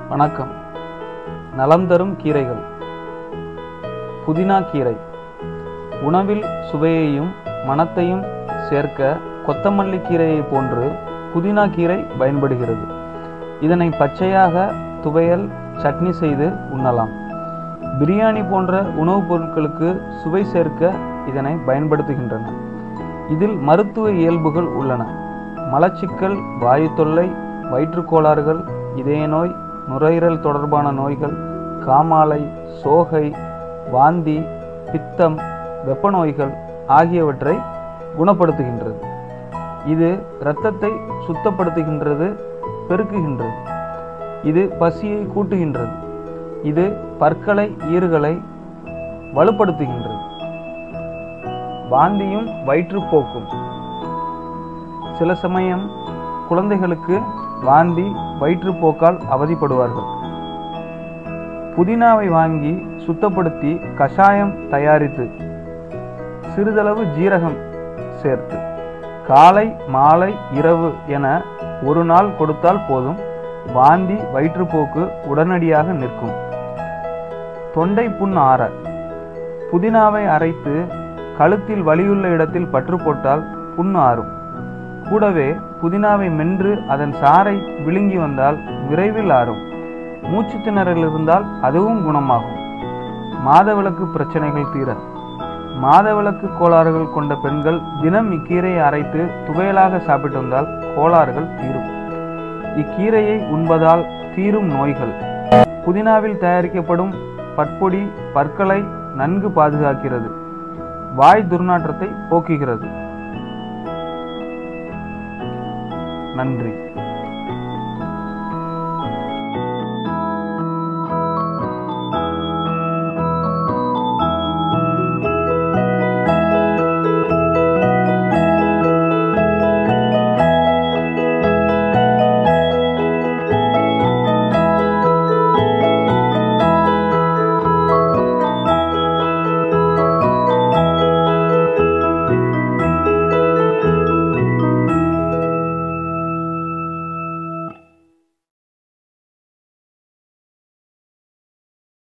வணக்கம் நலம் தரும் கீரைகள் புதினா கீரை உணவில் சுவையையும் மணத்தையும் சேர்க்க கொத்தமல்லி கீரையை போன்று புதினா கீரை பயன்படுகிறது இதனை பச்சையாக துவையல் சட்னி செய்து உண்ணலாம் பிரியாணி போன்ற உணவுப் பொருட்களுக்கு சுவை சேர்க்க இதனை பயன்படுத்துகின்றன இதில் மருத்துவ இயல்புகள் உள்ளன மலச்சிக்கல் வாயு தொல்லை வயிற்றுக் கோளாறுகள் இதய நோய் நுரையீரல் தொடர்பான நோய்கள் காமாலை சோகை வாந்தி பித்தம் வெப்ப நோய்கள் ஆகியவற்றை குணப்படுத்துகின்றது இது இரத்தத்தை சுத்தப்படுத்துகின்றது பெருக்குகின்றது இது பசியை கூட்டுகின்றது இது பற்களை ஈறுகளை வலுப்படுத்துகின்றது வாந்தியும் வயிற்றுப்போக்கும் சில சமயம் குழந்தைகளுக்கு வாந்தி வயிற்றுப்போக்கால் அவதிப்படுவார்கள் புதினாவை வாங்கி சுத்தப்படுத்தி கஷாயம் தயாரித்து சிறிதளவு ஜீரகம் சேர்த்து காலை மாலை இரவு என ஒரு நாள் கொடுத்தால் போதும் வாந்தி வயிற்றுப்போக்கு உடனடியாக நிற்கும் தொண்டை புண் ஆற புதினாவை அரைத்து கழுத்தில் வலியுள்ள இடத்தில் பற்று போட்டால் புண் ஆறும் கூடவே புதினாவை மென்று அதன் சாறை விழுங்கி வந்தால் விரைவில் ஆறும் மூச்சு திணறல் இருந்தால் அதுவும் குணமாகும் மாதவிலக்கு பிரச்சனைகள் தீர மாதவிலக்கு கோளாறுகள் கொண்ட பெண்கள் தினம் இக்கீரையை அரைத்து துவையலாக சாப்பிட்டு வந்தால் கோளாறுகள் தீரும் இக்கீரையை உண்பதால் தீரும் நோய்கள் புதினாவில் தயாரிக்கப்படும் பற்பொடி பற்களை நன்கு பாதுகாக்கிறது வாய் துர்நாற்றத்தை போக்குகிறது நன்றி